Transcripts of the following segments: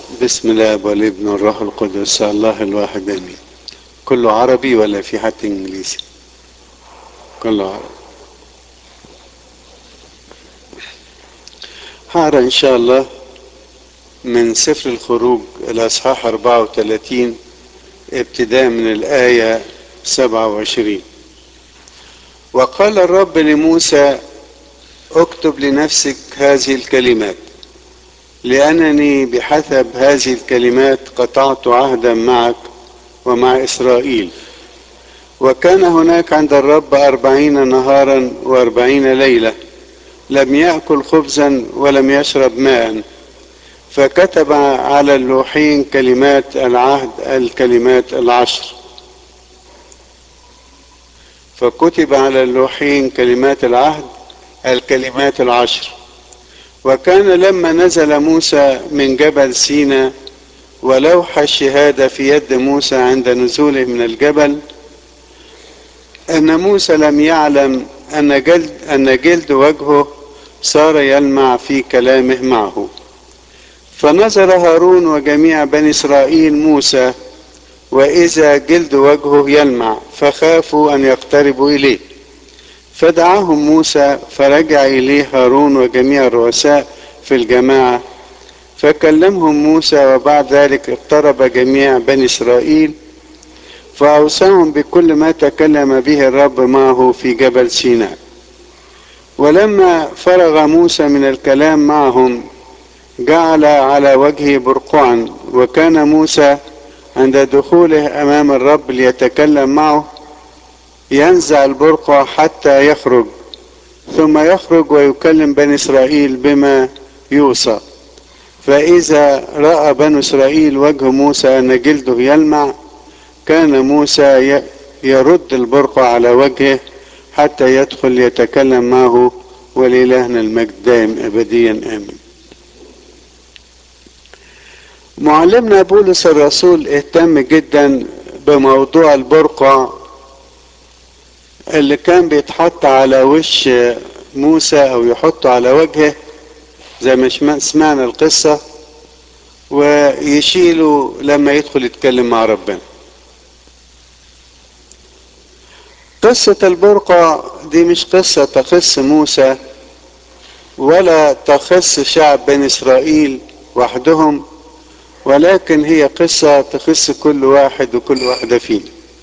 بسم الله والابن والروح القدس الله الواحد امين كله عربي ولا في حتى انجليزي كله عربي هقرا ان شاء الله من سفر الخروج الاصحاح 34 ابتداء من الايه 27 وقال الرب لموسى اكتب لنفسك هذه الكلمات لأنني بحسب هذه الكلمات قطعت عهدا معك ومع إسرائيل وكان هناك عند الرب أربعين نهارا وأربعين ليلة لم يأكل خبزا ولم يشرب ماء فكتب على اللوحين كلمات العهد الكلمات العشر فكتب على اللوحين كلمات العهد الكلمات العشر وكان لما نزل موسى من جبل سينا ولوح الشهادة في يد موسى عند نزوله من الجبل أن موسى لم يعلم أن جلد, أن جلد وجهه صار يلمع في كلامه معه فنظر هارون وجميع بني إسرائيل موسى وإذا جلد وجهه يلمع فخافوا أن يقتربوا إليه فدعاهم موسى فرجع إليه هارون وجميع الرؤساء في الجماعة فكلمهم موسى وبعد ذلك اقترب جميع بني إسرائيل فأوصاهم بكل ما تكلم به الرب معه في جبل سيناء ولما فرغ موسى من الكلام معهم جعل على وجهه برقعا وكان موسى عند دخوله أمام الرب ليتكلم معه ينزع البرقع حتى يخرج ثم يخرج ويكلم بني إسرائيل بما يوصى فإذا رأى بنو إسرائيل وجه موسى أن جلده يلمع كان موسى يرد البرقع على وجهه حتى يدخل يتكلم معه ولإلهنا المجد دائم أبديا آمين معلمنا بولس الرسول اهتم جدا بموضوع البرقع اللي كان بيتحط على وش موسى او يحطه على وجهه زي ما سمعنا القصة ويشيله لما يدخل يتكلم مع ربنا قصة البرقع دي مش قصة تخص موسى ولا تخص شعب بني اسرائيل وحدهم ولكن هي قصة تخص كل واحد وكل واحدة فينا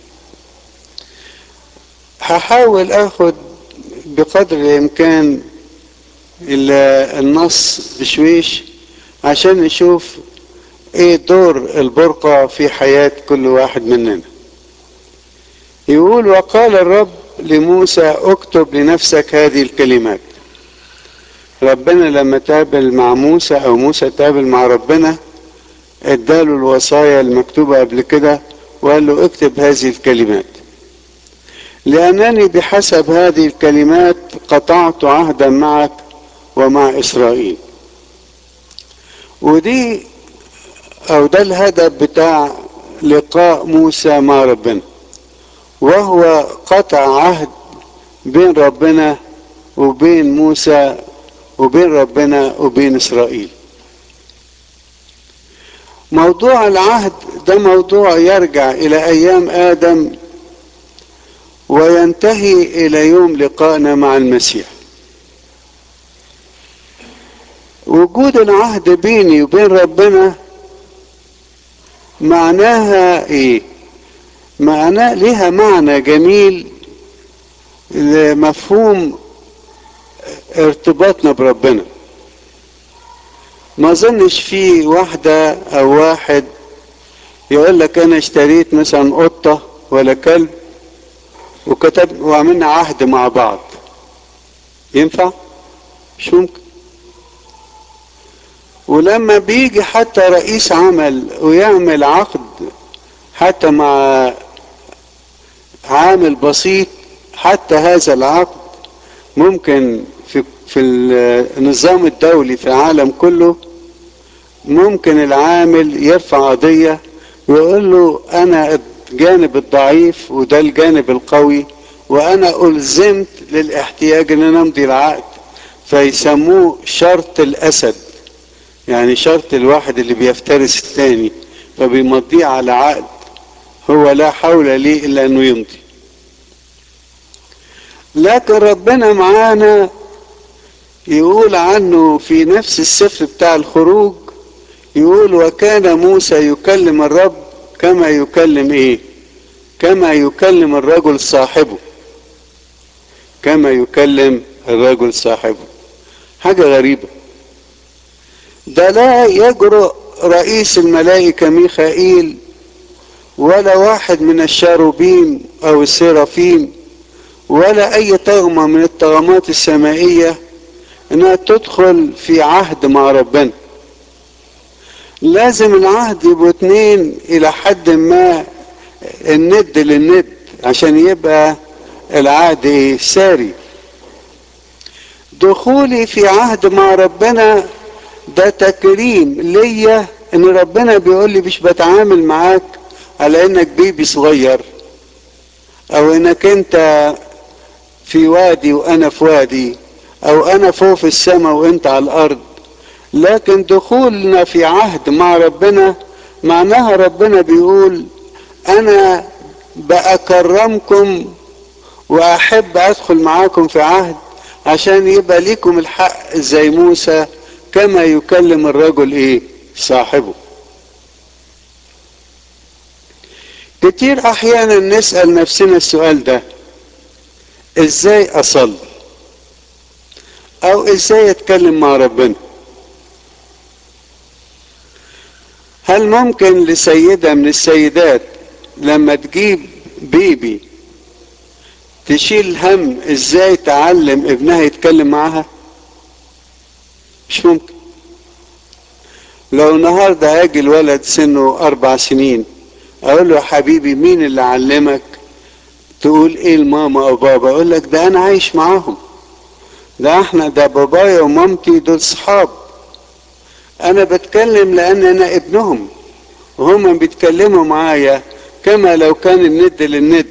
هحاول اخد بقدر الامكان النص بشويش عشان نشوف ايه دور البرقع في حياة كل واحد مننا يقول وقال الرب لموسى اكتب لنفسك هذه الكلمات ربنا لما تقابل مع موسى او موسى تقابل مع ربنا اداله الوصايا المكتوبة قبل كده وقال له اكتب هذه الكلمات لأنني بحسب هذه الكلمات قطعت عهدا معك ومع إسرائيل ودي أو ده الهدف بتاع لقاء موسى مع ربنا وهو قطع عهد بين ربنا وبين موسى وبين ربنا وبين إسرائيل موضوع العهد ده موضوع يرجع إلى أيام آدم وينتهي الى يوم لقائنا مع المسيح وجود العهد بيني وبين ربنا معناها ايه معناه لها معنى جميل لمفهوم ارتباطنا بربنا ما اظنش في واحدة او واحد يقول لك انا اشتريت مثلا قطة ولا كلب وكتب وعملنا عهد مع بعض ينفع مش ممكن ولما بيجي حتى رئيس عمل ويعمل عقد حتى مع عامل بسيط حتى هذا العقد ممكن في في النظام الدولي في العالم كله ممكن العامل يرفع قضية ويقول له انا الجانب الضعيف وده الجانب القوي وانا الزمت للاحتياج ان انا امضي العقد فيسموه شرط الاسد يعني شرط الواحد اللي بيفترس الثاني فبيمضيه على عقد هو لا حول ليه الا انه يمضي لكن ربنا معانا يقول عنه في نفس السفر بتاع الخروج يقول وكان موسى يكلم الرب كما يكلم ايه كما يكلم الرجل صاحبه كما يكلم الرجل صاحبه حاجة غريبة ده لا يجرؤ رئيس الملائكة ميخائيل ولا واحد من الشاروبين او السرافين ولا اي طغمة من الطغمات السمائية انها تدخل في عهد مع ربنا لازم العهد يبقوا اتنين الى حد ما الند للند عشان يبقى العهد ايه ساري دخولي في عهد مع ربنا ده تكريم ليا ان ربنا بيقول لي مش بتعامل معاك على انك بيبي صغير او انك انت في وادي وانا في وادي او انا فوق في السماء وانت على الارض لكن دخولنا في عهد مع ربنا معناها ربنا بيقول انا بأكرمكم واحب ادخل معاكم في عهد عشان يبقى ليكم الحق زي موسى كما يكلم الرجل ايه صاحبه كتير احيانا نسأل نفسنا السؤال ده ازاي اصلي او ازاي اتكلم مع ربنا هل ممكن لسيدة من السيدات لما تجيب بيبي تشيل هم ازاي تعلم ابنها يتكلم معاها مش ممكن لو النهاردة هاجي الولد سنه اربع سنين اقول له يا حبيبي مين اللي علمك تقول ايه الماما او بابا اقول لك ده انا عايش معاهم ده احنا ده بابايا ومامتي دول صحاب انا بتكلم لان انا ابنهم وهم بيتكلموا معايا كما لو كان الند للند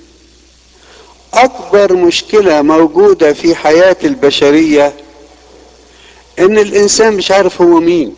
اكبر مشكلة موجودة في حياة البشرية ان الانسان مش عارف هو مين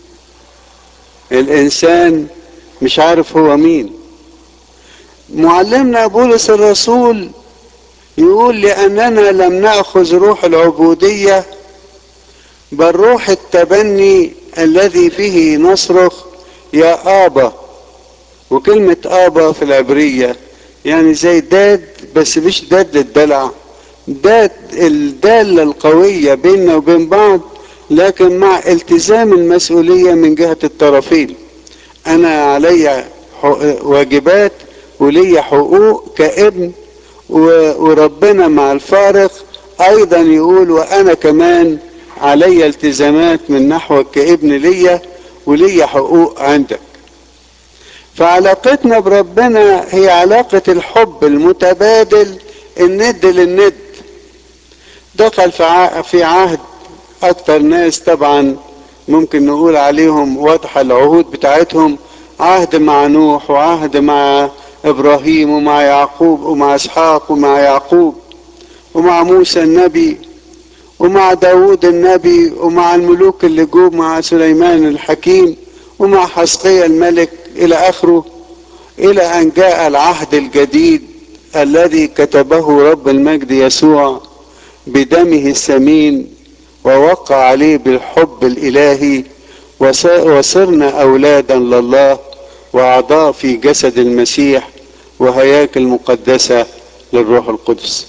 الانسان مش عارف هو مين معلمنا بولس الرسول يقول لاننا لم ناخذ روح العبوديه بل روح التبني الذي فيه نصرخ يا ابا وكلمه ابا في العبريه يعني زي داد بس مش داد للدلع داد الداله القويه بيننا وبين بعض لكن مع التزام المسؤوليه من جهه الطرفين انا علي واجبات ولي حقوق كابن وربنا مع الفارق ايضا يقول وانا كمان علي التزامات من نحوك كابن ليا ولي حقوق عندك فعلاقتنا بربنا هي علاقة الحب المتبادل الند للند دخل في عهد اكتر ناس طبعا ممكن نقول عليهم واضحة العهود بتاعتهم عهد مع نوح وعهد مع ابراهيم ومع يعقوب ومع اسحاق ومع يعقوب ومع موسى النبي ومع داود النبي ومع الملوك اللي جو مع سليمان الحكيم ومع حسقية الملك الى اخره الى ان جاء العهد الجديد الذي كتبه رب المجد يسوع بدمه الثمين ووقع عليه بالحب الالهي وصرنا اولادا لله واعضاء في جسد المسيح وهياكل مقدسه للروح القدس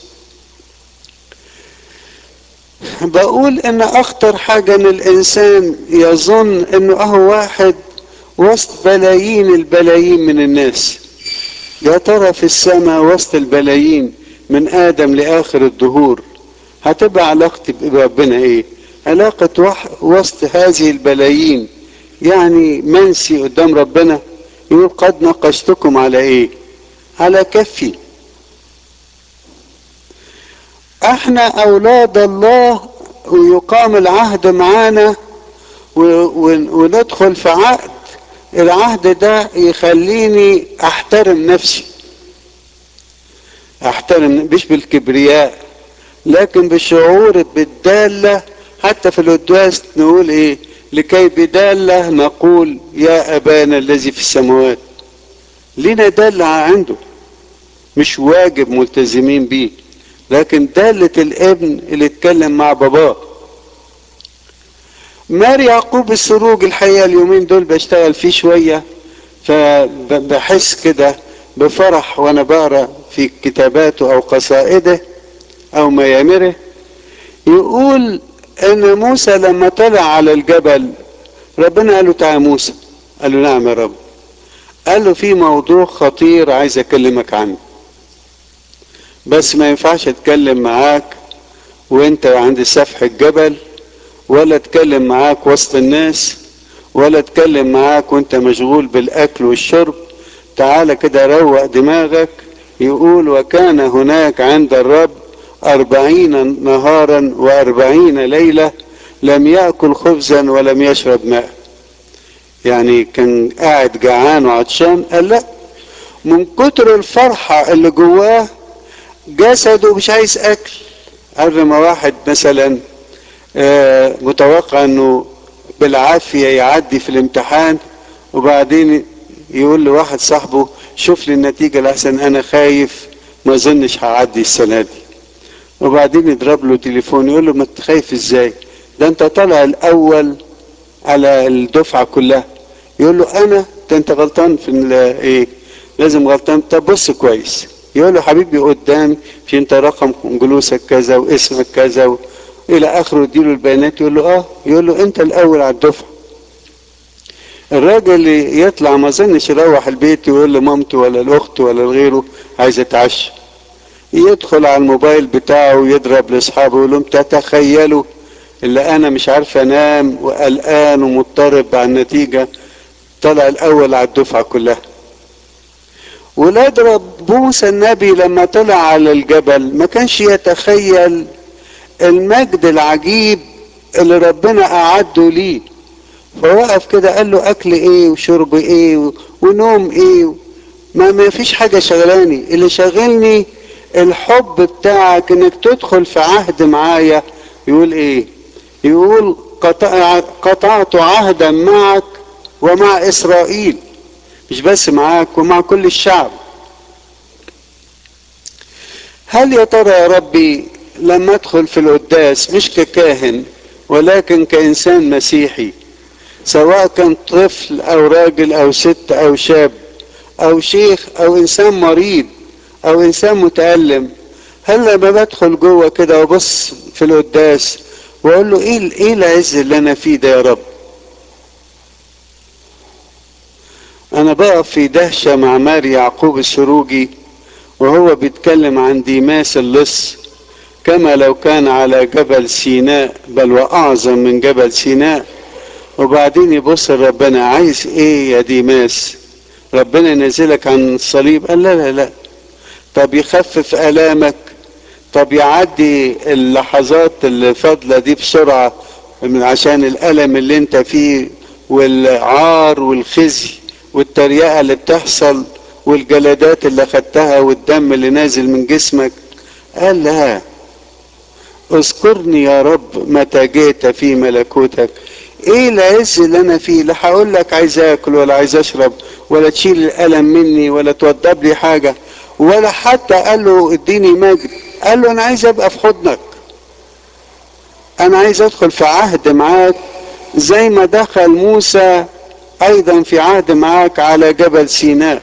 بقول ان اخطر حاجه ان الانسان يظن انه اهو واحد وسط بلايين البلايين من الناس يا ترى في السماء وسط البلايين من ادم لاخر الدهور هتبقى علاقتي بربنا ايه علاقة وسط هذه البلايين يعني منسي قدام ربنا يقول قد نقشتكم على ايه على كفي احنا اولاد الله ويقام العهد معانا وندخل في عقد العهد ده يخليني احترم نفسي احترم مش بالكبرياء لكن بالشعور بالدالة حتى في القداس نقول ايه لكي بدالة نقول يا أبانا الذي في السماوات لنا دالة عنده مش واجب ملتزمين بيه لكن دالة الابن اللي اتكلم مع باباه ماري يعقوب السروج الحقيقة اليومين دول بشتغل فيه شوية فبحس كده بفرح وانا بقرا في كتاباته او قصائده او ميامره يقول ان موسى لما طلع على الجبل ربنا قال له تعالى موسى قال له نعم يا رب قال له في موضوع خطير عايز اكلمك عنه بس ما ينفعش اتكلم معاك وانت عند سفح الجبل ولا اتكلم معاك وسط الناس ولا اتكلم معاك وانت مشغول بالاكل والشرب تعالى كده روق دماغك يقول وكان هناك عند الرب أربعين نهارا وأربعين ليلة لم يأكل خبزا ولم يشرب ماء يعني كان قاعد جعان وعطشان قال لا من كتر الفرحة اللي جواه جسده مش عايز أكل قبل ما واحد مثلا آه متوقع انه بالعافية يعدي في الامتحان وبعدين يقول لواحد صاحبه شوف لي النتيجة لحسن انا خايف ما اظنش هعدي السنة دي وبعدين يضرب له تليفون يقول له ما انت خايف ازاي ده انت طالع الاول على الدفعة كلها يقول له انا ده انت غلطان في ايه لازم غلطان طب بص كويس يقول له حبيبي قدامي في انت رقم جلوسك كذا واسمك كذا و... الى اخره يديله البيانات يقول له اه يقول له انت الاول على الدفعه الراجل اللي يطلع ما اظنش يروح البيت يقول لمامته ولا لاخته ولا لغيره عايز اتعشى يدخل على الموبايل بتاعه ويضرب لاصحابه يقول لهم تتخيلوا اللي انا مش عارف انام وقلقان ومضطرب على النتيجه طلع الاول على الدفعه كلها ولاد موسى النبي لما طلع على الجبل ما كانش يتخيل المجد العجيب اللي ربنا أعده ليه فوقف كده قال له أكل إيه وشرب إيه ونوم إيه ما ما فيش حاجة شغلاني اللي شغلني الحب بتاعك إنك تدخل في عهد معايا يقول إيه يقول قطع قطعت عهدا معك ومع إسرائيل مش بس معاك ومع كل الشعب هل يا ترى يا ربي لما ادخل في القداس مش ككاهن ولكن كانسان مسيحي سواء كان طفل او راجل او ست او شاب او شيخ او انسان مريض او انسان متألم هل لما بدخل جوه كده وابص في القداس واقول له ايه ايه العز اللي انا فيه ده يا رب انا بقف في دهشة مع ماري يعقوب السروجي وهو بيتكلم عن ديماس اللص كما لو كان على جبل سيناء بل واعظم من جبل سيناء وبعدين يبص لربنا عايز ايه يا ديماس ربنا ينزلك عن الصليب قال لا لا لا طب يخفف الامك طب يعدي اللحظات الفاضلة دي بسرعة من عشان الألم اللي انت فيه والعار والخزي والتريقة اللي بتحصل والجلدات اللي خدتها والدم اللي نازل من جسمك قال لا اذكرني يا رب متى جئت في ملكوتك ايه العز اللي انا فيه لا هقول لك عايز اكل ولا عايز اشرب ولا تشيل الالم مني ولا توضب لي حاجه ولا حتى قال له اديني مجد قال له انا عايز ابقى في حضنك انا عايز ادخل في عهد معاك زي ما دخل موسى ايضا في عهد معاك على جبل سيناء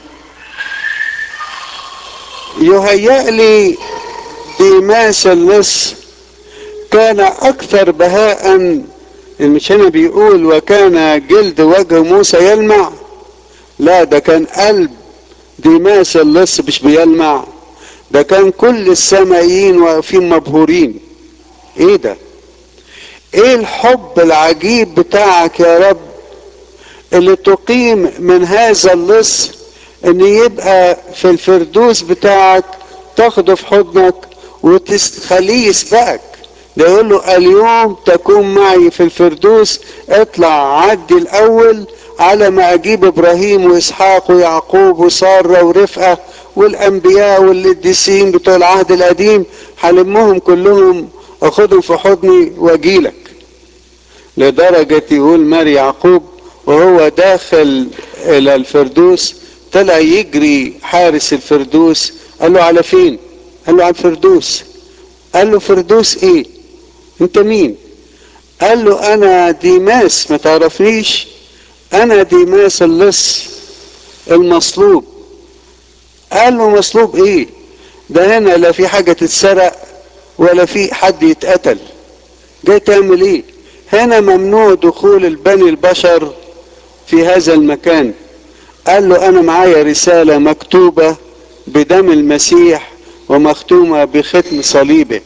يهيأ لي ديماس اللص كان اكثر بهاء مش هنا بيقول وكان جلد وجه موسى يلمع لا ده كان قلب ديماس اللص مش بيلمع ده كان كل السمائيين واقفين مبهورين ايه ده ايه الحب العجيب بتاعك يا رب اللي تقيم من هذا اللص ان يبقى في الفردوس بتاعك تاخده في حضنك وتخليه يسبقك ده يقول له اليوم تكون معي في الفردوس اطلع عدي الاول على ما اجيب ابراهيم واسحاق ويعقوب وساره ورفقه والانبياء والقديسين بتوع العهد القديم هلمهم كلهم اخدهم في حضني واجيلك لدرجة يقول ماري يعقوب وهو داخل الى الفردوس طلع يجري حارس الفردوس قال له على فين قال له على الفردوس قال له فردوس ايه انت مين قال له انا ديماس ما تعرفنيش انا ديماس اللص المصلوب قال له مصلوب ايه ده هنا لا في حاجة تتسرق ولا في حد يتقتل جاي تعمل ايه هنا ممنوع دخول البني البشر في هذا المكان قال له انا معايا رسالة مكتوبة بدم المسيح ومختومة بختم صليبه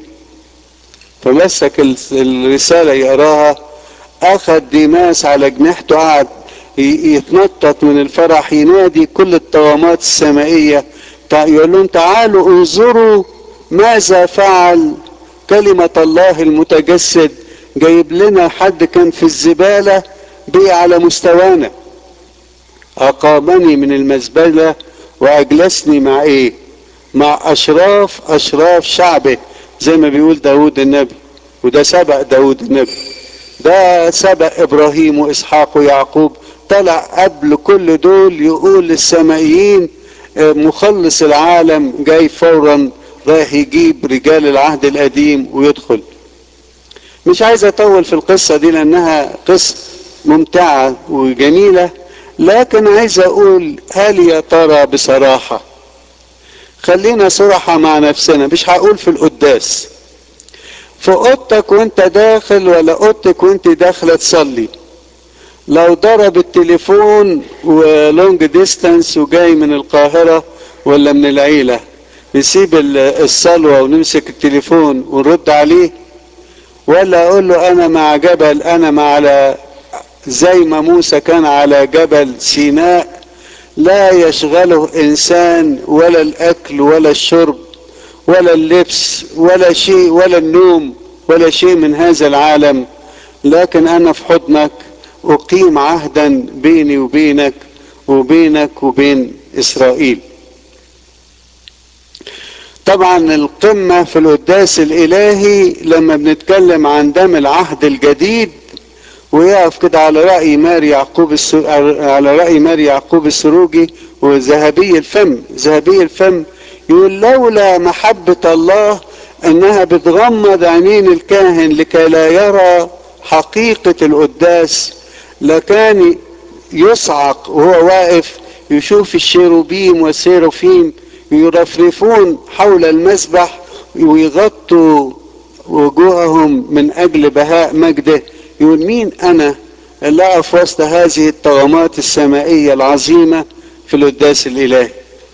فمسك الرسالة يقراها اخذ ديماس على جناحته قعد يتنطط من الفرح ينادي كل الطغمات السمائية يقول لهم تعالوا انظروا ماذا فعل كلمة الله المتجسد جايب لنا حد كان في الزبالة بقي على مستوانا أقامني من المزبلة وأجلسني مع إيه مع أشراف أشراف شعبه زي ما بيقول داود النبي وده سبق داود النبي ده سبق إبراهيم وإسحاق ويعقوب طلع قبل كل دول يقول للسمائيين مخلص العالم جاي فورا رايح يجيب رجال العهد القديم ويدخل مش عايز اطول في القصة دي لانها قصة ممتعة وجميلة لكن عايز اقول هل يا ترى بصراحة خلينا صراحة مع نفسنا مش هقول في القداس في اوضتك وانت داخل ولا اوضتك وانت داخلة تصلي لو ضرب التليفون ولونج ديستانس وجاي من القاهرة ولا من العيلة نسيب الصلوة ونمسك التليفون ونرد عليه ولا اقول له انا مع جبل انا مع على زي ما موسى كان على جبل سيناء لا يشغله انسان ولا الاكل ولا الشرب ولا اللبس ولا شيء ولا النوم ولا شيء من هذا العالم لكن انا في حضنك اقيم عهدا بيني وبينك وبينك وبين اسرائيل طبعا القمة في القداس الالهي لما بنتكلم عن دم العهد الجديد ويقف كده على رأي ماري يعقوب السر... على رأي ماري يعقوب السروجي وذهبي الفم ذهبي الفم يقول لولا محبة الله انها بتغمض عينين الكاهن لكي لا يرى حقيقة القداس لكان يصعق وهو واقف يشوف الشيروبيم والسيروفيم يرفرفون حول المسبح ويغطوا وجوههم من اجل بهاء مجده يقول مين انا اللي اقف وسط هذه الطغمات السمائية العظيمة في القداس الالهي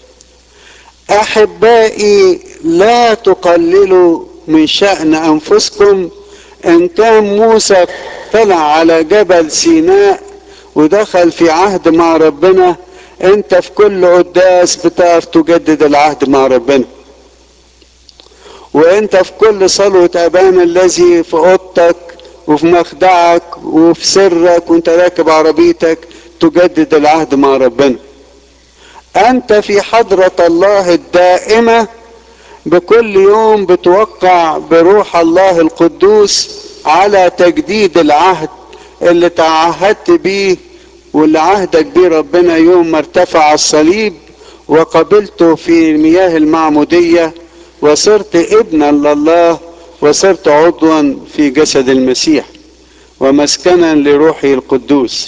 احبائي لا تقللوا من شأن انفسكم ان كان موسى طلع على جبل سيناء ودخل في عهد مع ربنا انت في كل قداس بتقف تجدد العهد مع ربنا وانت في كل صلوة ابانا الذي في اوضتك وفي مخدعك وفي سرك وانت راكب عربيتك تجدد العهد مع ربنا انت في حضرة الله الدائمة بكل يوم بتوقع بروح الله القدوس على تجديد العهد اللي تعهدت بيه واللي عهدك بيه ربنا يوم ما ارتفع الصليب وقبلته في مياه المعمودية وصرت ابنا لله وصرت عضوا في جسد المسيح ومسكنا لروحه القدوس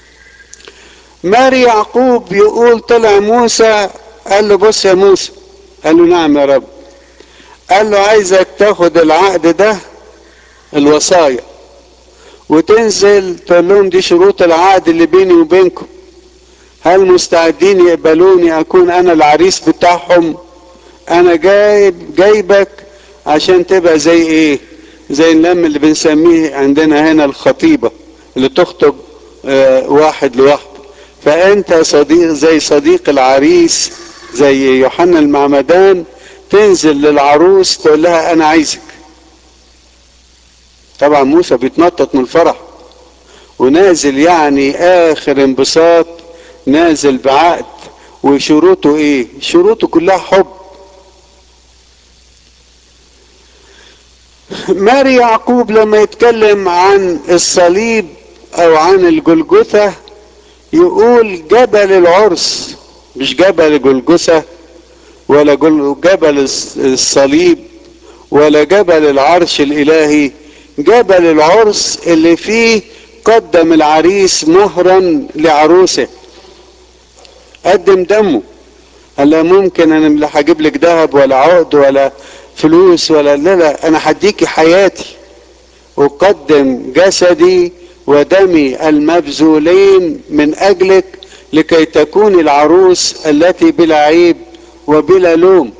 ماري يعقوب يقول طلع موسى قال له بص يا موسى قال له نعم يا رب قال له عايزك تاخد العقد ده الوصايا وتنزل تقول لهم دي شروط العقد اللي بيني وبينكم هل مستعدين يقبلوني اكون انا العريس بتاعهم انا جايب جايبك عشان تبقى زي ايه زي اللم اللي بنسميه عندنا هنا الخطيبة اللي تخطب آه واحد لوحده فانت صديق زي صديق العريس زي يوحنا المعمدان تنزل للعروس تقول لها انا عايزك طبعا موسى بيتنطط من الفرح ونازل يعني اخر انبساط نازل بعقد وشروطه ايه شروطه كلها حب ماري يعقوب لما يتكلم عن الصليب او عن الجلجثة يقول جبل العرس مش جبل جلجثة ولا جبل الصليب ولا جبل العرش الالهي جبل العرس اللي فيه قدم العريس مهرا لعروسه قدم دمه قال لا ممكن انا لا هجيب لك ذهب ولا عقد ولا فلوس ولا لا لا انا هديكي حياتي اقدم جسدي ودمي المبذولين من اجلك لكي تكون العروس التي بلا عيب وبلا لوم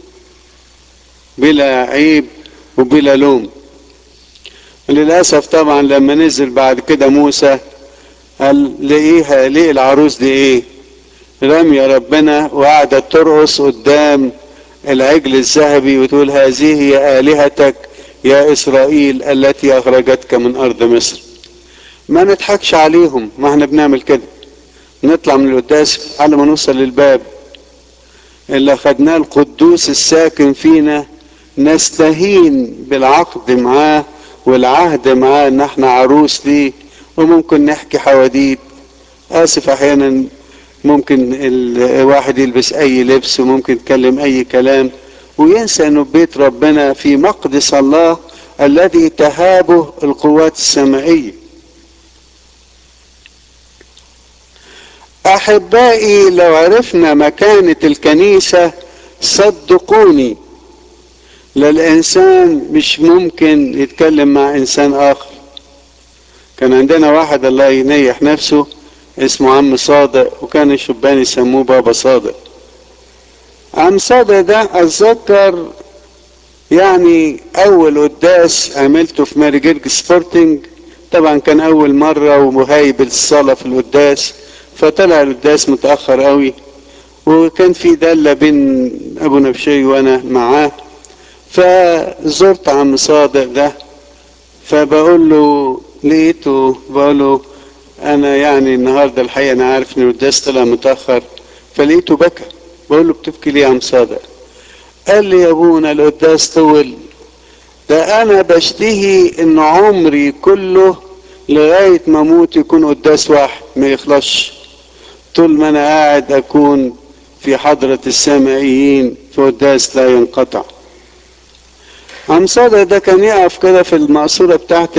بلا عيب وبلا لوم للاسف طبعا لما نزل بعد كده موسى قال لقيها ليه العروس دي ايه رمي ربنا وقعدت ترقص قدام العجل الذهبي وتقول هذه هي آلهتك يا إسرائيل التي أخرجتك من أرض مصر ما نضحكش عليهم ما احنا بنعمل كده نطلع من القداس على ما نوصل للباب اللي أخدناه القدوس الساكن فينا نستهين بالعقد معاه والعهد معاه ان احنا عروس ليه وممكن نحكي حواديت اسف احيانا ممكن الواحد يلبس اي لبس وممكن يتكلم اي كلام وينسى انه بيت ربنا في مقدس الله الذي تهابه القوات السمائية احبائي لو عرفنا مكانة الكنيسة صدقوني للانسان مش ممكن يتكلم مع انسان اخر كان عندنا واحد الله ينيح نفسه اسمه عم صادق وكان الشبان يسموه بابا صادق عم صادق ده اتذكر يعني اول قداس عملته في ماري جيرج سبورتنج طبعا كان اول مرة ومهايب الصلاة في القداس فطلع القداس متأخر قوي وكان في دلة بين ابو نبشي وانا معاه فزرت عم صادق ده فبقول له لقيته بقول له انا يعني النهارده الحقيقه انا عارف ان القداس طلع متاخر فلقيته بكى بقول له بتبكي ليه يا عم صادق قال لي يا ابونا القداس طول ده انا بشتهي ان عمري كله لغايه ما اموت يكون قداس واحد ما يخلصش طول ما انا قاعد اكون في حضره السمائيين في قداس لا ينقطع عم صادق ده كان يقف كده في المقصوره بتاعت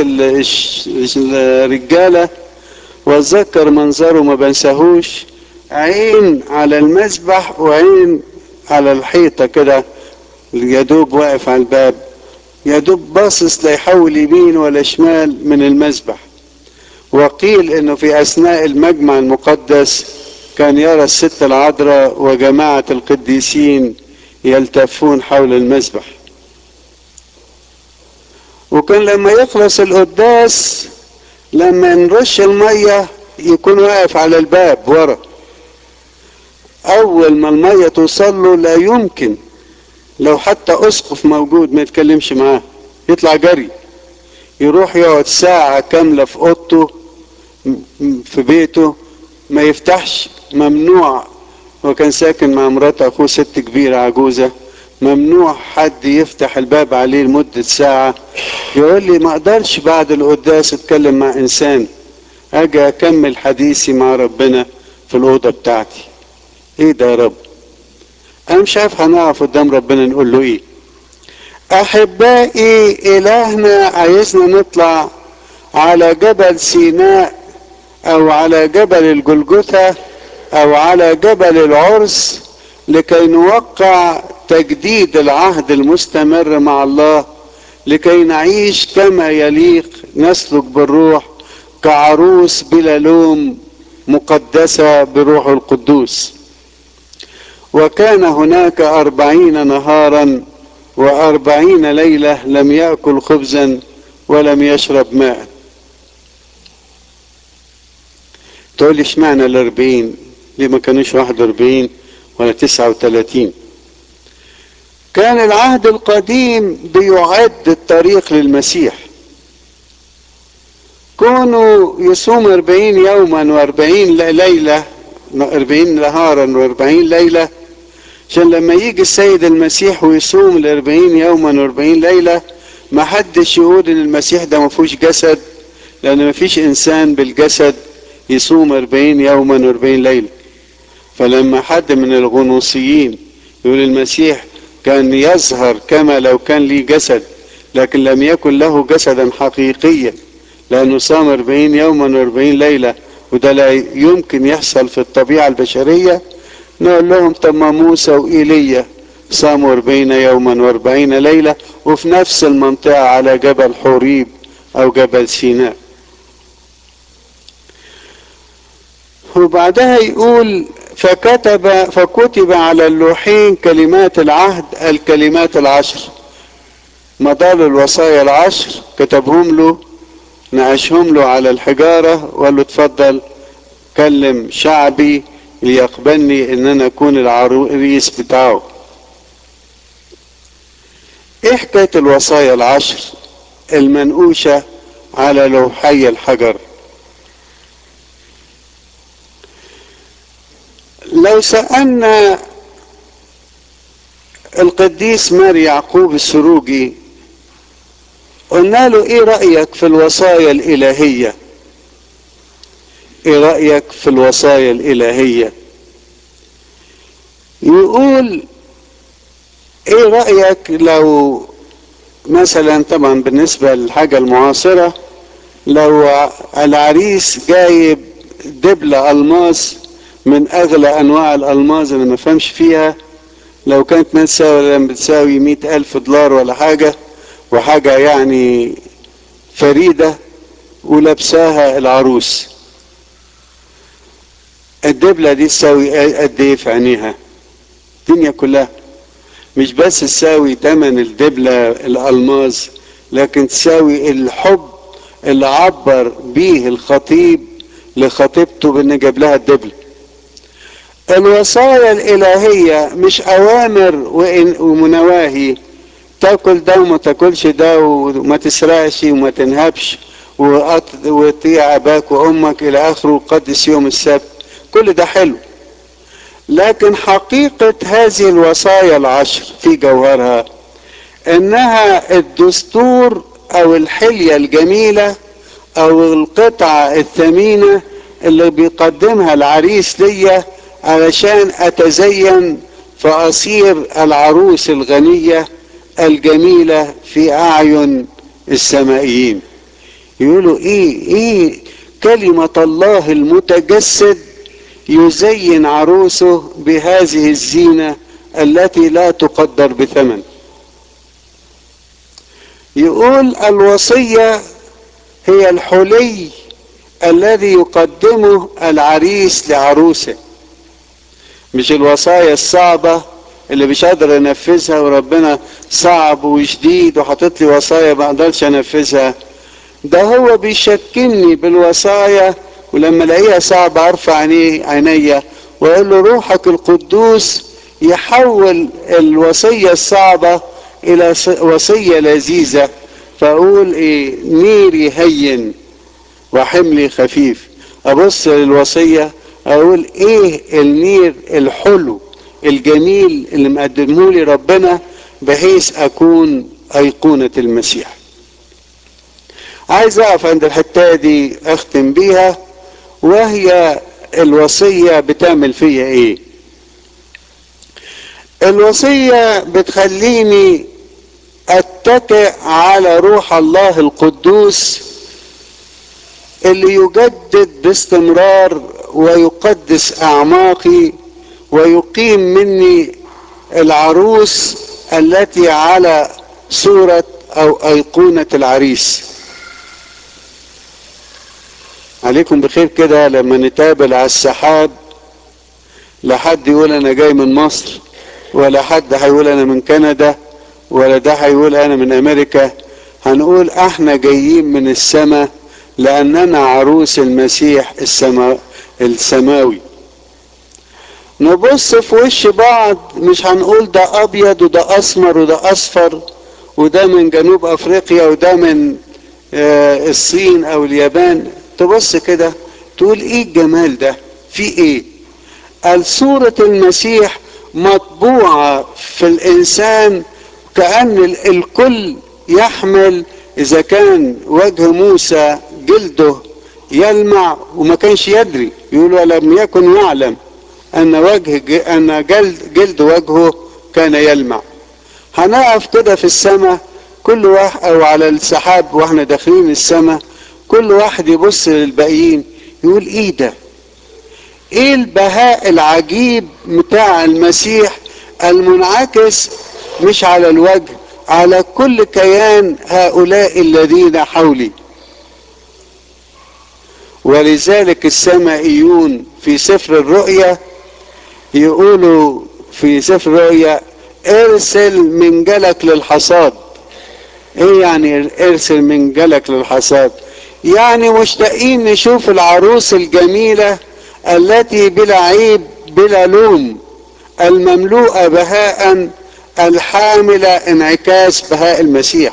الرجاله واتذكر منظره ما بنساهوش عين على المسبح وعين على الحيطه كده يا دوب واقف على الباب يا دوب باصص لا يحول يمين ولا شمال من المسبح وقيل انه في اثناء المجمع المقدس كان يرى الست العذراء وجماعه القديسين يلتفون حول المسبح وكان لما يخلص القداس لما نرش المية يكون واقف على الباب ورا اول ما المية توصل له لا يمكن لو حتى اسقف موجود ما يتكلمش معاه يطلع جري يروح يقعد ساعة كاملة في اوضته في بيته ما يفتحش ممنوع هو كان ساكن مع مرات اخوه ست كبيرة عجوزة ممنوع حد يفتح الباب عليه لمدة ساعة يقول لي ما اقدرش بعد القداس اتكلم مع انسان اجي اكمل حديثي مع ربنا في الاوضة بتاعتي ايه ده يا رب انا مش عارف هنقف قدام ربنا نقول له ايه احبائي الهنا عايزنا نطلع على جبل سيناء او على جبل الجلجثة او على جبل العرس لكي نوقع تجديد العهد المستمر مع الله لكي نعيش كما يليق نسلك بالروح كعروس بلا لوم مقدسة بروح القدوس وكان هناك أربعين نهارا وأربعين ليلة لم يأكل خبزا ولم يشرب ماء تقول لي اشمعنى الأربعين ليه ما كانوش واحد وأربعين ولا تسعة وثلاثين كان العهد القديم بيعد الطريق للمسيح كونوا يصوم أربعين يوما وأربعين ليلة أربعين نهارا وأربعين ليلة عشان لما يجي السيد المسيح ويصوم الأربعين يوما وأربعين ليلة ما حدش يقول ان المسيح ده ما فيهوش جسد لان ما فيش انسان بالجسد يصوم 40 يوما و40 ليله فلما حد من الغنوصيين يقول المسيح كان يظهر كما لو كان ليه جسد لكن لم يكن له جسدا حقيقيا لانه صام 40 يوما و40 ليله وده لا يمكن يحصل في الطبيعه البشريه نقول لهم طب ما موسى وايليا صاموا 40 يوما و40 ليله وفي نفس المنطقه على جبل حوريب او جبل سيناء وبعدها يقول فكتب فكتب على اللوحين كلمات العهد الكلمات العشر مضال الوصايا العشر كتبهم له نعشهم له على الحجارة وقال له اتفضل كلم شعبي ليقبلني ان انا اكون العريس بتاعه ايه حكاية الوصايا العشر المنقوشة على لوحي الحجر لو سألنا القديس ماري يعقوب السروجي قلنا له ايه رأيك في الوصايا الإلهية ايه رأيك في الوصايا الإلهية يقول ايه رأيك لو مثلا طبعا بالنسبة للحاجة المعاصرة لو العريس جايب دبلة ألماس من أغلى أنواع الألماس اللي ما فهمش فيها لو كانت ما تساوي لما بتساوي مئة ألف دولار ولا حاجة وحاجة يعني فريدة ولبساها العروس الدبلة دي تساوي قد ايه في عينيها الدنيا كلها مش بس تساوي تمن الدبلة الألماس لكن تساوي الحب اللي عبر بيه الخطيب لخطيبته بان جاب لها الدبلة الوصايا الإلهية مش أوامر ومنواهي تاكل ده وما تاكلش ده وما تسرقش وما تنهبش وطيع أباك وأمك إلى آخره وقدس يوم السبت كل ده حلو لكن حقيقة هذه الوصايا العشر في جوهرها انها الدستور او الحلية الجميلة او القطعة الثمينة اللي بيقدمها العريس ليا علشان اتزين فاصير العروس الغنية الجميلة في اعين السمائيين يقولوا ايه ايه كلمة الله المتجسد يزين عروسه بهذه الزينة التي لا تقدر بثمن يقول الوصية هي الحلي الذي يقدمه العريس لعروسه مش الوصايا الصعبة اللي مش قادر انفذها وربنا صعب وشديد وحاطط لي وصايا ما اقدرش انفذها ده هو بيشكلني بالوصايا ولما الاقيها صعبة ارفع عيني عينيا واقول له روحك القدوس يحول الوصية الصعبة الى وصية لذيذة فاقول ايه نيري هين وحملي خفيف ابص للوصية اقول ايه النير الحلو الجميل اللي مقدمه لي ربنا بحيث اكون ايقونة المسيح عايز اقف عند الحتة دي اختم بيها وهي الوصية بتعمل فيا ايه الوصية بتخليني اتكئ على روح الله القدوس اللي يجدد باستمرار ويقدس اعماقي ويقيم مني العروس التي على صورة او ايقونة العريس عليكم بخير كده لما نتقابل على السحاب لا حد يقول انا جاي من مصر ولا حد هيقول انا من كندا ولا ده هيقول انا من امريكا هنقول احنا جايين من السماء لاننا عروس المسيح السما السماوي نبص في وش بعض مش هنقول ده ابيض وده اسمر وده اصفر وده من جنوب افريقيا وده من آه الصين او اليابان تبص كده تقول ايه الجمال ده في ايه قال صورة المسيح مطبوعة في الانسان كأن الكل يحمل اذا كان وجه موسى جلده يلمع وما كانش يدري يقول ولم يكن يعلم ان وجه ان جلد جلد وجهه كان يلمع هنقف كده في السماء كل واحد او على السحاب واحنا داخلين السماء كل واحد يبص للباقيين يقول ايه ده ايه البهاء العجيب بتاع المسيح المنعكس مش على الوجه على كل كيان هؤلاء الذين حولي ولذلك السمائيون في سفر الرؤيا يقولوا في سفر الرؤيا ارسل منجلك للحصاد ايه يعني ارسل منجلك للحصاد يعني مشتاقين نشوف العروس الجميلة التي بلا عيب بلا لوم المملوءة بهاء الحاملة انعكاس بهاء المسيح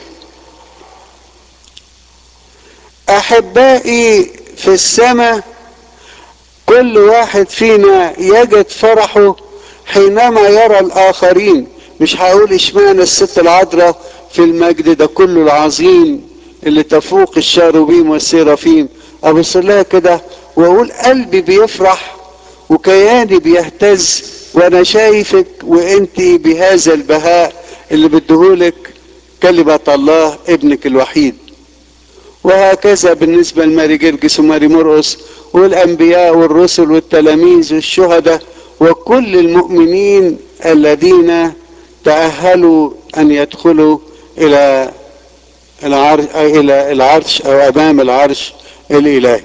احبائي في السماء كل واحد فينا يجد فرحه حينما يرى الاخرين مش هقول اشمعنى الست العذراء في المجد ده كله العظيم اللي تفوق الشاروبيم والسيرافيم ابص لها كده واقول قلبي بيفرح وكياني بيهتز وانا شايفك وانت بهذا البهاء اللي بديهولك كلمة الله ابنك الوحيد وهكذا بالنسبة لماري جرجس وماري مرقس والأنبياء والرسل والتلاميذ والشهداء وكل المؤمنين الذين تأهلوا أن يدخلوا إلى العرش إلى العرش أو أمام العرش الإلهي.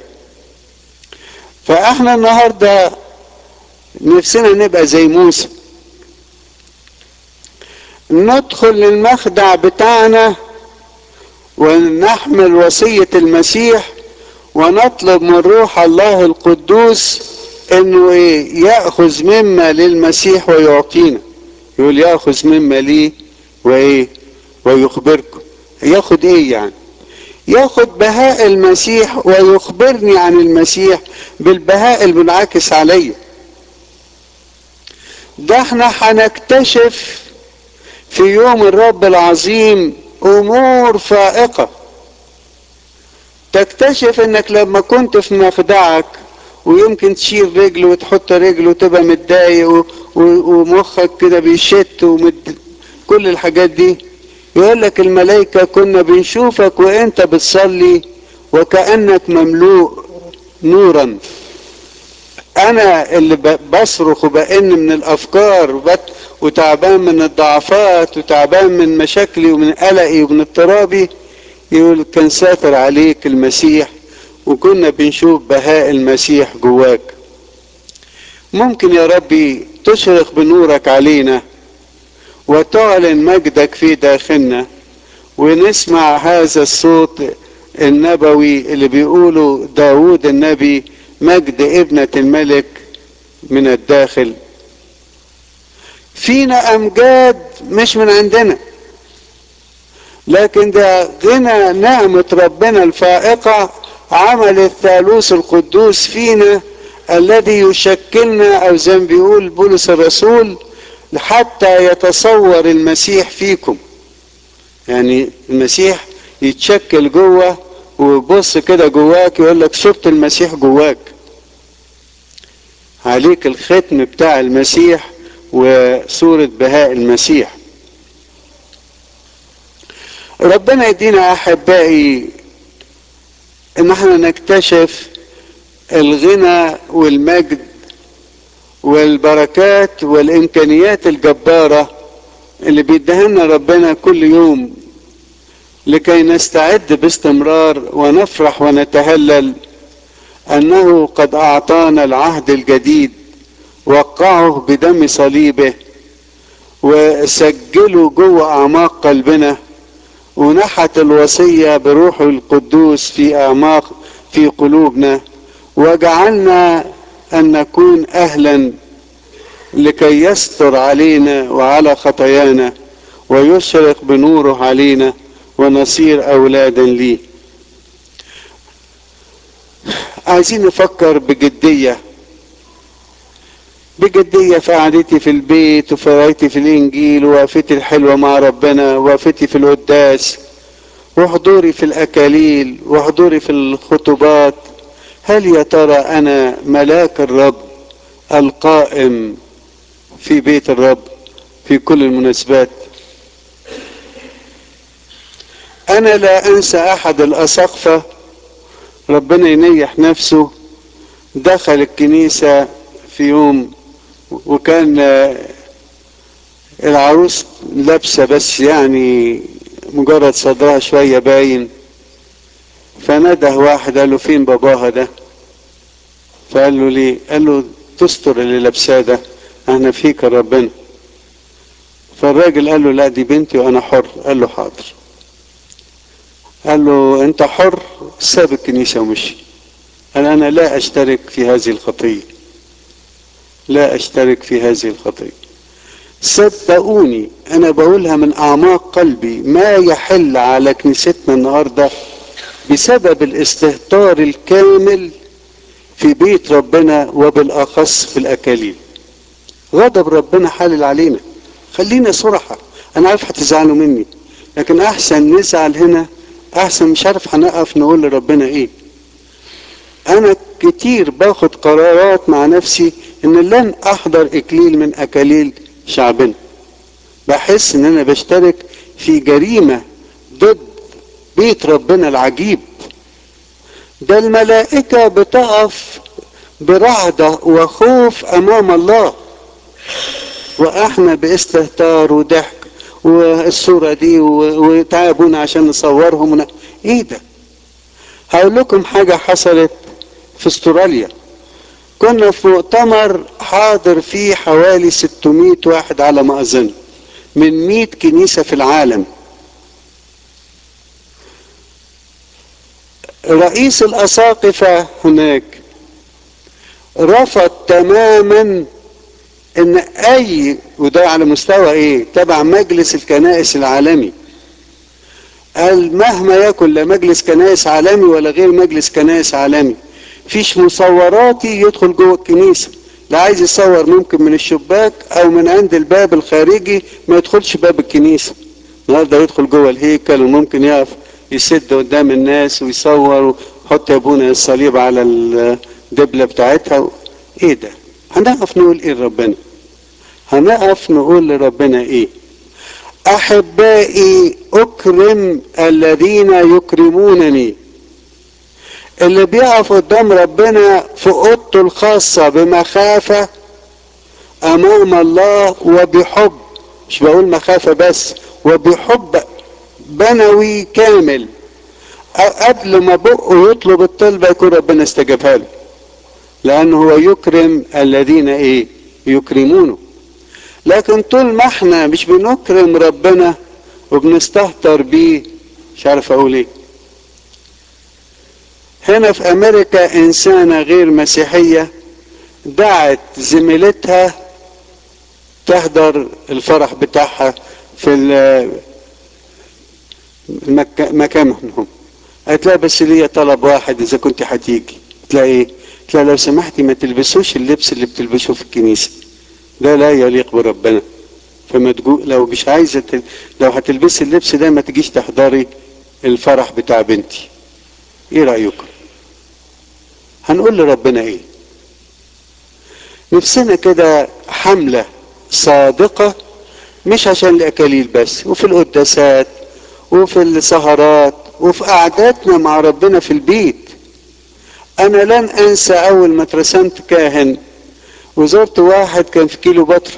فإحنا النهارده نفسنا نبقى زي موسى. ندخل للمخدع بتاعنا ونحمل وصية المسيح ونطلب من روح الله القدوس انه ايه ياخذ مما للمسيح ويعطينا يقول ياخذ مما لي وايه ويخبركم ياخد ايه يعني ياخد بهاء المسيح ويخبرني عن المسيح بالبهاء المنعكس عليا ده احنا هنكتشف في يوم الرب العظيم امور فائقه تكتشف انك لما كنت في مخدعك ويمكن تشيل رجل وتحط رجل وتبقى متضايق ومخك كده بيشت ومد كل الحاجات دي يقول لك الملائكة كنا بنشوفك وانت بتصلي وكأنك مملوء نورا انا اللي بصرخ وبئن من الافكار وتعبان من الضعفات وتعبان من مشاكلي ومن قلقي ومن اضطرابي يقول كان ساتر عليك المسيح وكنا بنشوف بهاء المسيح جواك ممكن يا ربي تشرق بنورك علينا وتعلن مجدك في داخلنا ونسمع هذا الصوت النبوي اللي بيقوله داود النبي مجد ابنة الملك من الداخل فينا امجاد مش من عندنا لكن ده غنى نعمة ربنا الفائقة عمل الثالوث القدوس فينا الذي يشكلنا او زي ما بيقول بولس الرسول حتى يتصور المسيح فيكم يعني المسيح يتشكل جوه ويبص كده جواك يقول لك شفت المسيح جواك عليك الختم بتاع المسيح وصورة بهاء المسيح ربنا يدينا احبائي ان احنا نكتشف الغنى والمجد والبركات والامكانيات الجبارة اللي بيدهنا ربنا كل يوم لكي نستعد باستمرار ونفرح ونتهلل انه قد اعطانا العهد الجديد وقعه بدم صليبه وسجله جوه اعماق قلبنا ونحت الوصية بروحه القدوس في اعماق في قلوبنا وجعلنا ان نكون اهلا لكي يستر علينا وعلى خطايانا ويشرق بنوره علينا ونصير اولادا ليه عايزين نفكر بجدية بجدية في قعدتي في البيت وفي قرايتي في الانجيل ووقفتي الحلوة مع ربنا ووقفتي في القداس وحضوري في الأكاليل وحضوري في الخطوبات هل يا ترى أنا ملاك الرب القائم في بيت الرب في كل المناسبات أنا لا أنسى أحد الأساقفة ربنا ينيح نفسه دخل الكنيسة في يوم وكان العروس لابسة بس يعني مجرد صدرها شوية باين فنده واحد قال له فين باباها ده فقال له ليه قال له تستر اللي لابساه ده احنا فيك ربنا فالراجل قال له لا دي بنتي وانا حر قال له حاضر قال له انت حر ساب الكنيسة ومشي قال انا لا اشترك في هذه الخطية لا اشترك في هذه الخطية صدقوني انا بقولها من اعماق قلبي ما يحل على كنيستنا النهاردة بسبب الاستهتار الكامل في بيت ربنا وبالاخص في الاكاليل غضب ربنا حالل علينا خلينا صرحة انا عارف هتزعلوا مني لكن احسن نزعل هنا احسن مش عارف هنقف نقول لربنا ايه انا كتير باخد قرارات مع نفسي ان لن احضر اكليل من اكاليل شعبنا بحس ان انا بشترك في جريمة ضد بيت ربنا العجيب ده الملائكة بتقف برعدة وخوف امام الله واحنا باستهتار وضحك والصورة دي وتعبونا عشان نصورهم ون... ايه ده هقول لكم حاجة حصلت في استراليا كنا في مؤتمر حاضر فيه حوالي 600 واحد على ما اظن من 100 كنيسة في العالم رئيس الاساقفة هناك رفض تماما ان اي وده على مستوى ايه تبع مجلس الكنائس العالمي قال مهما يكن لا مجلس كنائس عالمي ولا غير مجلس كنائس عالمي فيش مصوراتي يدخل جوه الكنيسة لا عايز يصور ممكن من الشباك او من عند الباب الخارجي ما يدخلش باب الكنيسة النهارده يدخل جوه الهيكل وممكن يقف يسد قدام الناس ويصور ويحط يا ابونا الصليب على الدبلة بتاعتها ايه ده هنقف نقول ايه لربنا هنقف نقول لربنا ايه احبائي اكرم الذين يكرمونني اللي بيقف قدام ربنا في اوضته الخاصة بمخافة امام الله وبحب مش بقول مخافة بس وبحب بنوي كامل قبل ما بقه يطلب الطلبة يكون ربنا استجابها له لانه هو يكرم الذين ايه يكرمونه لكن طول ما احنا مش بنكرم ربنا وبنستهتر بيه مش عارف اقول ايه هنا في امريكا انسانة غير مسيحية دعت زميلتها تحضر الفرح بتاعها في مكانهم قالت لها بس ليا طلب واحد اذا كنت هتيجي قلت لها ايه قلت لها لو سمحتي ما تلبسوش اللبس اللي بتلبسوه في الكنيسة ده لا يليق بربنا فما تقول لو مش عايزة تل... لو هتلبسي اللبس ده ما تجيش تحضري الفرح بتاع بنتي ايه رأيكم هنقول لربنا ايه نفسنا كده حملة صادقة مش عشان الاكاليل بس وفي القداسات وفي السهرات وفي قعداتنا مع ربنا في البيت انا لن انسى اول ما اترسمت كاهن وزرت واحد كان في كيلو بطرة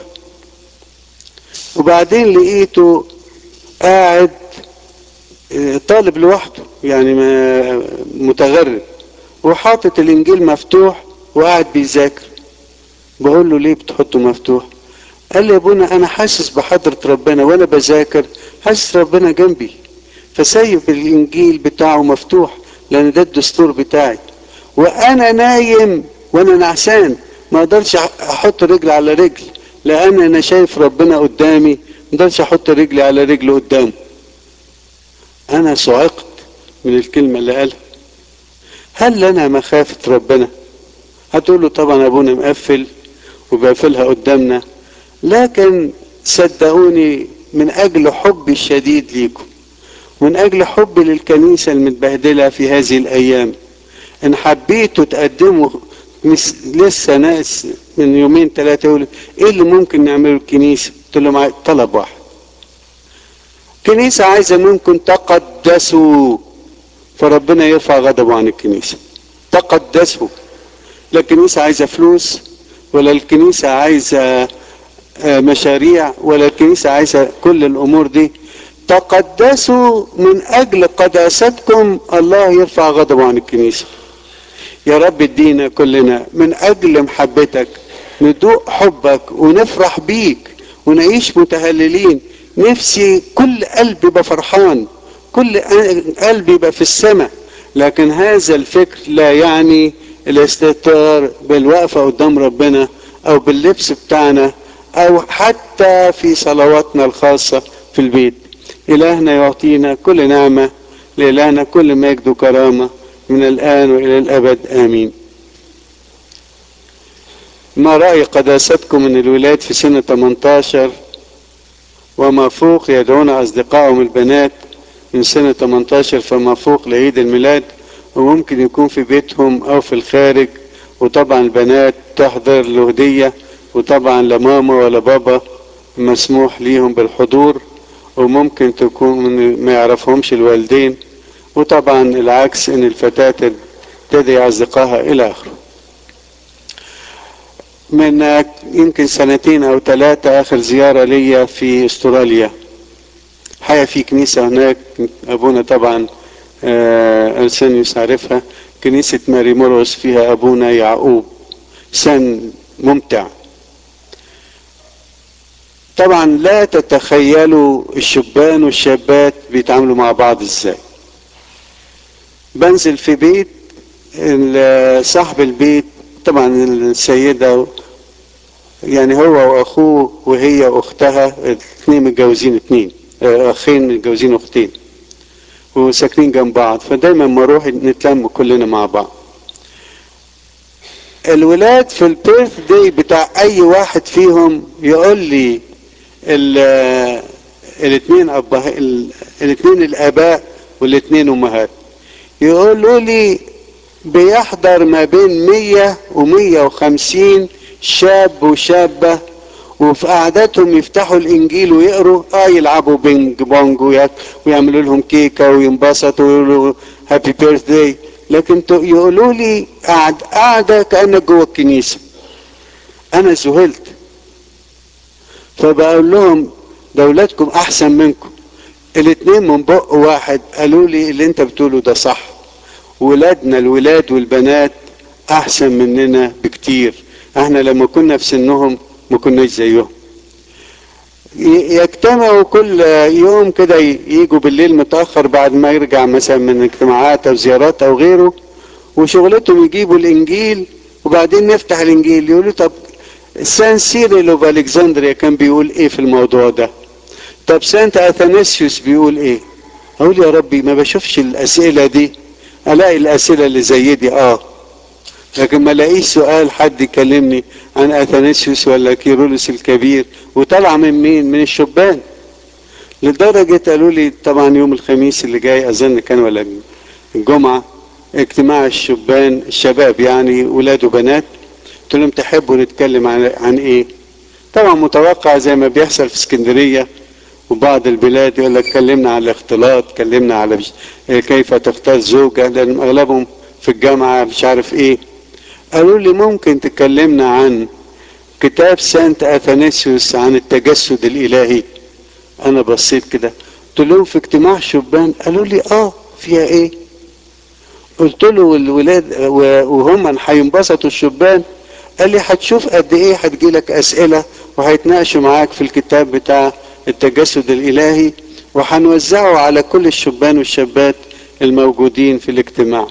وبعدين لقيته قاعد طالب لوحده يعني متغرب وحاطط الانجيل مفتوح وقاعد بيذاكر بقول له ليه بتحطه مفتوح قال لي يا ابونا انا حاسس بحضرة ربنا وانا بذاكر حاسس ربنا جنبي فسايب الانجيل بتاعه مفتوح لان ده الدستور بتاعي وانا نايم وانا نعسان ما اقدرش احط رجل على رجل لان انا شايف ربنا قدامي ما اقدرش احط رجلي على رجل قدامه انا صعقت من الكلمة اللي قالها هل لنا مخافة ربنا هتقول له طبعا ابونا مقفل وبقفلها قدامنا لكن صدقوني من اجل حبي الشديد ليكم من اجل حبي للكنيسة المتبهدلة في هذه الايام ان حبيتوا تقدموا مس... لسه ناس من يومين ثلاثة يقولوا ايه اللي ممكن نعمله الكنيسة قلت لهم طلب واحد كنيسة عايزة منكم تقدسوا فربنا يرفع غضبه عن الكنيسة تقدسوا لا الكنيسة عايزة فلوس ولا الكنيسة عايزة مشاريع ولا الكنيسة عايزة كل الأمور دي تقدسوا من أجل قداستكم الله يرفع غضبه عن الكنيسة يا رب ادينا كلنا من أجل محبتك ندوق حبك ونفرح بيك ونعيش متهللين نفسي كل قلب يبقى فرحان كل قلب يبقى في السماء لكن هذا الفكر لا يعني الاستهتار بالوقفة قدام ربنا او باللبس بتاعنا او حتى في صلواتنا الخاصة في البيت الهنا يعطينا كل نعمة لإلهنا كل مجد وكرامة من الآن وإلى الأبد آمين ما رأي قداستكم من الولاد في سنة 18 وما فوق يدعون أصدقائهم البنات من سنة 18 فما فوق لعيد الميلاد وممكن يكون في بيتهم أو في الخارج وطبعا البنات تحضر له هدية وطبعا لا ماما ولا بابا مسموح ليهم بالحضور وممكن تكون ما يعرفهمش الوالدين وطبعا العكس ان الفتاة تدعي اصدقائها الى اخره من يمكن سنتين او ثلاثة اخر زيارة ليا في استراليا حيا في كنيسة هناك ابونا طبعا ارسانيوس عارفها كنيسة ماري مورس فيها ابونا يعقوب سن ممتع طبعا لا تتخيلوا الشبان والشابات بيتعاملوا مع بعض ازاي بنزل في بيت صاحب البيت طبعا السيدة يعني هو واخوه وهي واختها الاثنين متجوزين اثنين اخين متجوزين اختين وساكنين جنب بعض فدايما ما اروح نتلم كلنا مع بعض الولاد في البيرث داي بتاع اي واحد فيهم يقول لي الاثنين ابا الاثنين الاباء والاثنين امهات يقولوا لي بيحضر ما بين مية ومية وخمسين شاب وشابة وفي قعداتهم يفتحوا الانجيل ويقروا اه يلعبوا بينج بونج ويعملوا لهم كيكة وينبسطوا ويقولوا هابي بيرث داي لكن يقولوا لي قعد قاعدة كأنك جوه الكنيسة انا ذهلت فبقول لهم دولتكم احسن منكم الاتنين من بق واحد قالوا لي اللي انت بتقوله ده صح ولادنا الولاد والبنات احسن مننا بكتير احنا لما كنا في سنهم ما كناش زيهم يجتمعوا كل يوم كده يجوا بالليل متأخر بعد ما يرجع مثلا من اجتماعات او زيارات او غيره وشغلتهم يجيبوا الانجيل وبعدين نفتح الانجيل يقولوا طب سان سيريل اوف الكسندريا كان بيقول ايه في الموضوع ده طب سانت اثناسيوس بيقول ايه اقول يا ربي ما بشوفش الاسئله دي الاقي الاسئله اللي زي دي اه لكن ما الاقيش سؤال حد يكلمني عن اثناسيوس ولا كيرولس الكبير وطلع من مين من الشبان لدرجة قالوا لي طبعا يوم الخميس اللي جاي اظن كان ولا الجمعة اجتماع الشبان الشباب يعني ولاد وبنات قلت لهم تحبوا نتكلم عن, عن ايه طبعا متوقع زي ما بيحصل في اسكندرية وبعض البلاد يقول لك كلمنا على الاختلاط كلمنا على كيف تختار زوجة لان اغلبهم في الجامعة مش عارف ايه قالوا لي ممكن تكلمنا عن كتاب سانت اثناسيوس عن التجسد الالهي انا بصيت كده قلت لهم في اجتماع شبان قالوا لي اه فيها ايه قلت له الولاد وهم هينبسطوا الشبان قال لي هتشوف قد ايه هتجيلك اسئله وهيتناقشوا معاك في الكتاب بتاع التجسد الالهي وهنوزعه على كل الشبان والشابات الموجودين في الاجتماع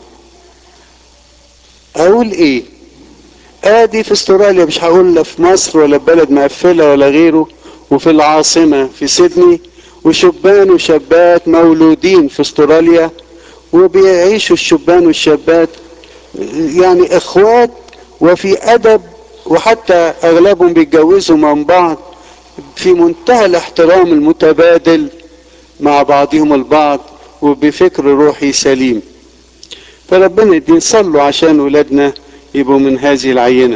اقول ايه ادي في استراليا مش هقول لا في مصر ولا بلد مقفله ولا غيره وفي العاصمه في سيدني وشبان وشابات مولودين في استراليا وبيعيشوا الشبان والشابات يعني اخوات وفي ادب وحتى اغلبهم بيتجوزوا من بعض في منتهى الاحترام المتبادل مع بعضهم البعض وبفكر روحي سليم فربنا يدين صلوا عشان ولادنا يبقوا من هذه العينة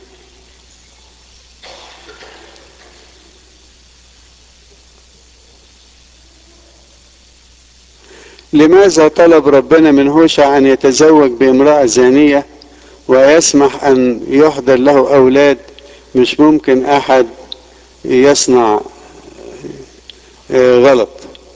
لماذا طلب ربنا من هوشع أن يتزوج بامرأة زانية ويسمح أن يحضر له أولاد مش ممكن أحد يصنع غلط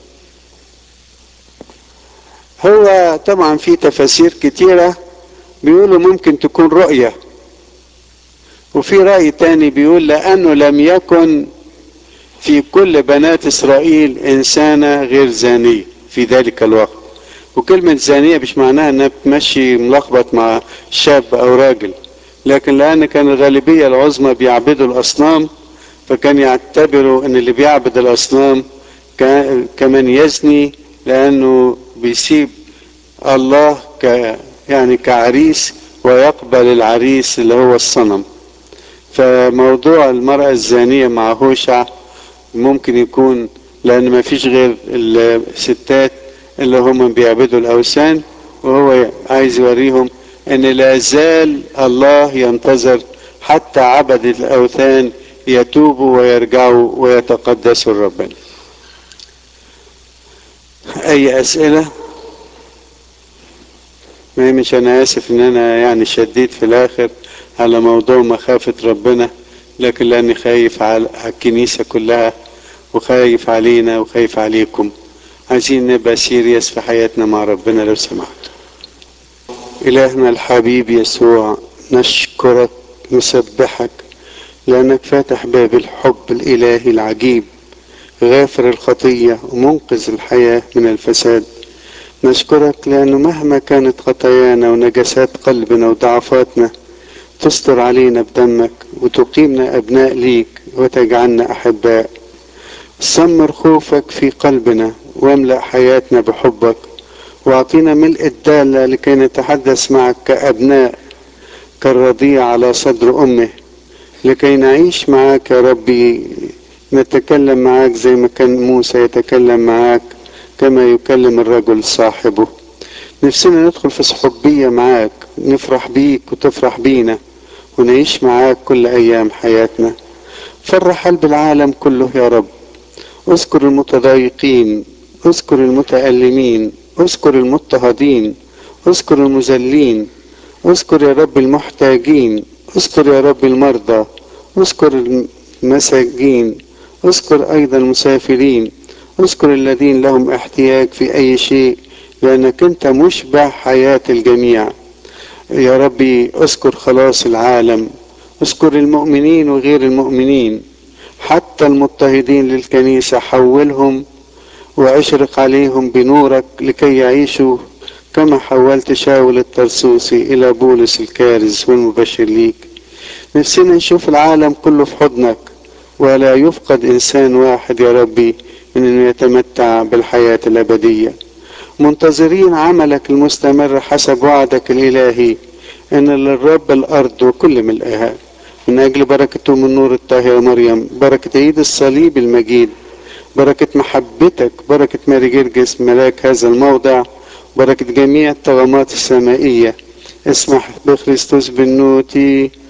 هو طبعا في تفاسير كتيرة بيقولوا ممكن تكون رؤية وفي رأي تاني بيقول لأنه لم يكن في كل بنات إسرائيل إنسانة غير زانية في ذلك الوقت وكلمة زانية مش معناها انها بتمشي ملخبط مع شاب او راجل لكن لان كان الغالبية العظمى بيعبدوا الاصنام فكان يعتبروا ان اللي بيعبد الاصنام كمن يزني لانه بيسيب الله ك يعني كعريس ويقبل العريس اللي هو الصنم فموضوع المرأة الزانية مع هوشع ممكن يكون لان ما فيش غير الستات اللي هم بيعبدوا الاوثان وهو عايز يوريهم ان لا زال الله ينتظر حتى عبد الاوثان يتوبوا ويرجعوا ويتقدسوا لربنا اي اسئله ما مش انا اسف ان انا يعني شديد في الاخر على موضوع مخافه ربنا لكن لاني خايف على الكنيسه كلها وخايف علينا وخايف عليكم عايزين نبقى سيريس في حياتنا مع ربنا لو سمحت إلهنا الحبيب يسوع نشكرك نسبحك لأنك فاتح باب الحب الإلهي العجيب غافر الخطية ومنقذ الحياة من الفساد نشكرك لأنه مهما كانت خطايانا ونجاسات قلبنا وضعفاتنا تستر علينا بدمك وتقيمنا أبناء ليك وتجعلنا أحباء سمر خوفك في قلبنا واملأ حياتنا بحبك واعطينا ملء الدالة لكي نتحدث معك كأبناء كالرضيع على صدر أمه لكي نعيش معاك يا ربي نتكلم معاك زي ما كان موسى يتكلم معاك كما يكلم الرجل صاحبه نفسنا ندخل في صحوبية معاك نفرح بيك وتفرح بينا ونعيش معاك كل أيام حياتنا فرح قلب العالم كله يا رب اذكر المتضايقين اذكر المتألمين اذكر المضطهدين اذكر المذلين اذكر يا رب المحتاجين اذكر يا رب المرضى اذكر المساجين اذكر ايضا المسافرين اذكر الذين لهم احتياج في اي شيء لانك انت مشبع حياة الجميع يا ربي اذكر خلاص العالم اذكر المؤمنين وغير المؤمنين حتى المضطهدين للكنيسة حولهم واشرق عليهم بنورك لكي يعيشوا كما حولت شاول الترسوسي الى بولس الكارز والمبشر ليك نفسنا نشوف العالم كله في حضنك ولا يفقد انسان واحد يا ربي من انه يتمتع بالحياة الابدية منتظرين عملك المستمر حسب وعدك الالهي ان للرب الارض وكل ملئها من اجل بركة من نور الطاهرة مريم بركة عيد الصليب المجيد بركة محبتك بركة ماري جرجس ملاك هذا الموضع بركة جميع الطغمات السمائية اسمح بخريستوس بالنوتي